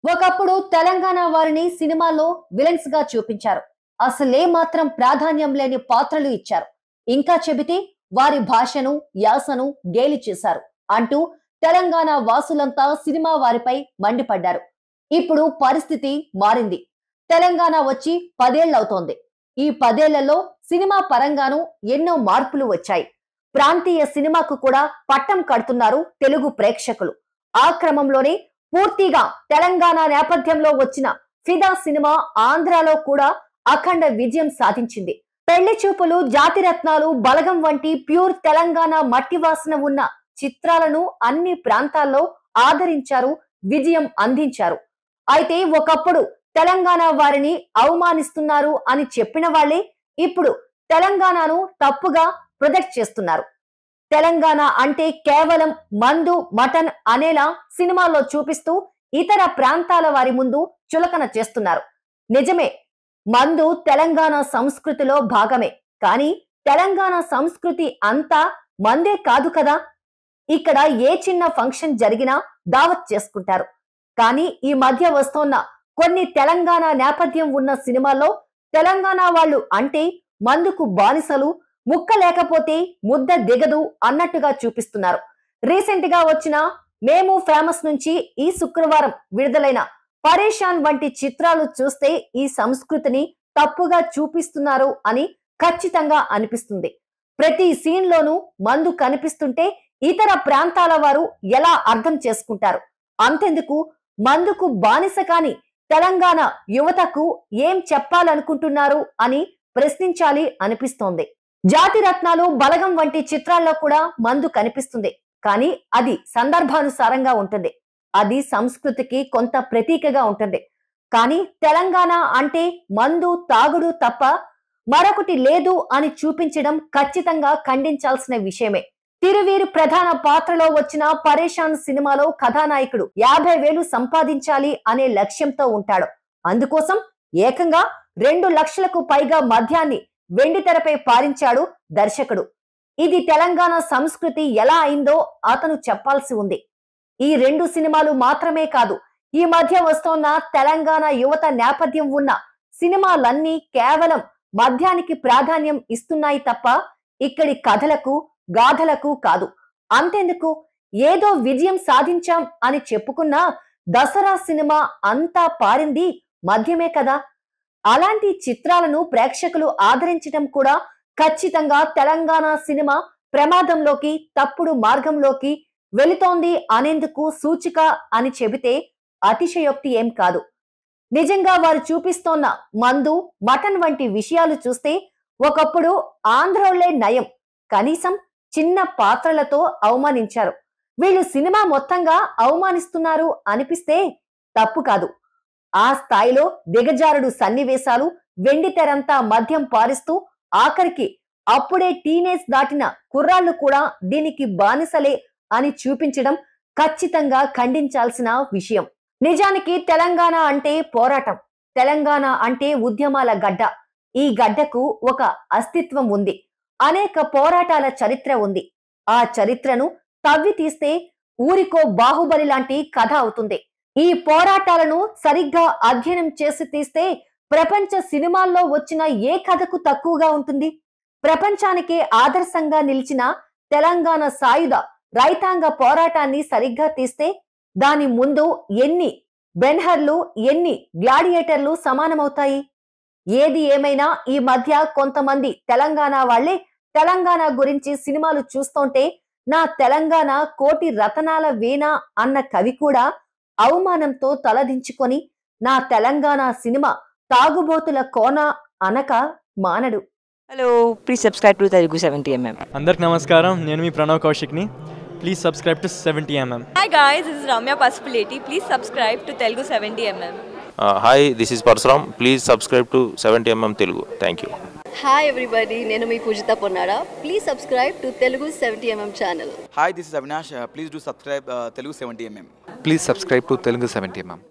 ఒకప్పుడు తెలంగాణ వారిని సినిమాల్లో విలన్స్ గా చూపించారు అసలే మాత్రం ప్రాధాన్యం లేని పాత్రలు ఇచ్చారు ఇంకా చెబితే వారి భాషను యాసను గేలి చేశారు అంటూ తెలంగాణ వాసులంతా సినిమా వారిపై మండిపడ్డారు ఇప్పుడు పరిస్థితి మారింది తెలంగాణ వచ్చి పదేళ్లవుతోంది ఈ పదేళ్లలో సినిమా పరంగానూ ఎన్నో మార్పులు వచ్చాయి ప్రాంతీయ సినిమాకు కూడా పట్టం కడుతున్నారు తెలుగు ప్రేక్షకులు ఆ క్రమంలోనే పూర్తిగా తెలంగాణ నేపథ్యంలో వచ్చిన ఫిదా సినిమా ఆంధ్రాలో కూడా అఖండ విజయం సాధించింది పెళ్లి చూపులు జాతిరత్నాలు బలగం వంటి ప్యూర్ తెలంగాణ మట్టి వాసన ఉన్న చిత్రాలను అన్ని ప్రాంతాల్లో ఆదరించారు విజయం అందించారు అయితే ఒకప్పుడు తెలంగాణ వారిని అవమానిస్తున్నారు అని చెప్పిన వాళ్ళే ఇప్పుడు తెలంగాణను తప్పుగా ప్రొజెక్ట్ చేస్తున్నారు తెలంగాణ అంటే కేవలం మందు మటన్ అనేలా సినిమాల్లో చూపిస్తూ ఇతర ప్రాంతాల వారి ముందు చులకన చేస్తున్నారు నిజమే మందు తెలంగాణ సంస్కృతిలో భాగమే కానీ తెలంగాణ సంస్కృతి అంతా మందే కాదు కదా ఇక్కడ ఏ చిన్న ఫంక్షన్ జరిగినా దావత్ చేసుకుంటారు కానీ ఈ మధ్య వస్తోన్న కొన్ని తెలంగాణ నేపథ్యం ఉన్న సినిమాల్లో తెలంగాణ వాళ్ళు అంటే మందుకు బానిసలు ముక్క లేకపోతే ముద్ద దిగదు అన్నట్టుగా చూపిస్తున్నారు రీసెంట్ గా వచ్చిన మేము ఫేమస్ నుంచి ఈ శుక్రవారం విడుదలైన పరేషాన్ వంటి చిత్రాలు చూస్తే ఈ సంస్కృతిని తప్పుగా చూపిస్తున్నారు అని ఖచ్చితంగా అనిపిస్తుంది ప్రతి సీన్ లోనూ మందు కనిపిస్తుంటే ఇతర ప్రాంతాల వారు ఎలా అర్థం చేసుకుంటారు అంతెందుకు మందుకు బానిస కాని తెలంగాణ యువతకు ఏం చెప్పాలనుకుంటున్నారు అని ప్రశ్నించాలి అనిపిస్తోంది జాతి రత్నాలు బలగం వంటి చిత్రాల్లో కూడా మందు కనిపిస్తుంది కానీ అది సందర్భానుసారంగా ఉంటుంది అది సంస్కృతికి కొంత ప్రతీకగా ఉంటుంది కానీ తెలంగాణ అంటే మందు తాగుడు తప్ప మరొకటి లేదు అని చూపించడం ఖచ్చితంగా ఖండించాల్సిన విషయమే తిరువీరు ప్రధాన పాత్రలో వచ్చిన పరేషాన్ సినిమాలో కథానాయకుడు యాభై వేలు సంపాదించాలి అనే లక్ష్యంతో ఉంటాడు అందుకోసం ఏకంగా రెండు లక్షలకు పైగా మద్యాన్ని వెండి తెరపై పారించాడు దర్శకుడు ఇది తెలంగాణ సంస్కృతి ఎలా అయిందో అతను చెప్పాల్సి ఉంది ఈ రెండు సినిమాలు మాత్రమే కాదు ఈ మధ్య వస్తోన్న తెలంగాణ యువత నేపథ్యం ఉన్న సినిమాలన్నీ కేవలం మద్యానికి ప్రాధాన్యం ఇస్తున్నాయి తప్ప ఇక్కడి కథలకు గాథలకు కాదు అంతెందుకు ఏదో విజయం సాధించాం అని చెప్పుకున్నా దసరా సినిమా అంతా పారింది మద్యమే కదా అలాంటి చిత్రాలను ప్రేక్షకులు ఆదరించడం కూడా ఖచ్చితంగా తెలంగాణ సినిమా ప్రమాదంలోకి తప్పుడు మార్గంలోకి వెళుతోంది అనేందుకు సూచిక అని చెబితే అతిశయోక్తి ఏం కాదు నిజంగా వారు చూపిస్తోన్న మందు మటన్ వంటి విషయాలు చూస్తే ఒకప్పుడు ఆంధ్రోళ్లే నయం కనీసం చిన్న పాత్రలతో అవమానించారు వీళ్ళు సినిమా మొత్తంగా అవమానిస్తున్నారు అనిపిస్తే తప్పు కాదు ఆ స్థాయిలో దిగజారుడు సన్నివేశాలు వెండి తెరంతా మద్యం పారిస్తూ ఆఖరికి అప్పుడే టీనేజ్ దాటిన కుర్రాళ్ళు కూడా దీనికి బానిసలే అని చూపించడం ఖచ్చితంగా ఖండించాల్సిన విషయం నిజానికి తెలంగాణ అంటే పోరాటం తెలంగాణ అంటే ఉద్యమాల గడ్డ ఈ గడ్డకు ఒక అస్తిత్వం ఉంది అనేక పోరాటాల చరిత్ర ఉంది ఆ చరిత్రను తవ్వి తీస్తే ఊరికో బాహుబలి లాంటి కథ అవుతుంది ఈ పోరాటాలను సరిగ్గా అధ్యయనం చేసి తీస్తే ప్రపంచ సినిమాల్లో వచ్చిన ఏ కథకు తక్కువగా ఉంటుంది ప్రపంచానికే ఆదర్శంగా నిలిచిన తెలంగాణ సాయుధ రైతాంగ పోరాటాన్ని సరిగ్గా తీస్తే దాని ముందు ఎన్ని బెన్హర్లు ఎన్ని గ్లాడియేటర్లు సమానమవుతాయి ఏది ఏమైనా ఈ మధ్య కొంతమంది తెలంగాణ వాళ్లే తెలంగాణ గురించి సినిమాలు చూస్తుంటే నా తెలంగాణ కోటి రతనాల వీణ అన్న కవి కూడా అవమానంతో తలదించుకొని నా తెలంగాణ సినిమా తాగుబోతుల కోన అనక మానడు hello please subscribe to Telugu seventy MM అందరికి నమస్కారం నేను మీ ప్రణవ్ కౌశిక్ని please subscribe to seventy MM Hi guys, this is Ramya Pasupuleti. Please subscribe to Telugu 70mm. Hi this is Parashuram please subscribe to seventy MM Telugu thank you hi everybody నేను మీ Pujitha Ponnara please subscribe to Telugu seventy MM channel Hi, this is Avinash. Uh, please do subscribe uh, Telugu 70mm. Please subscribe to Telugu 70 mm.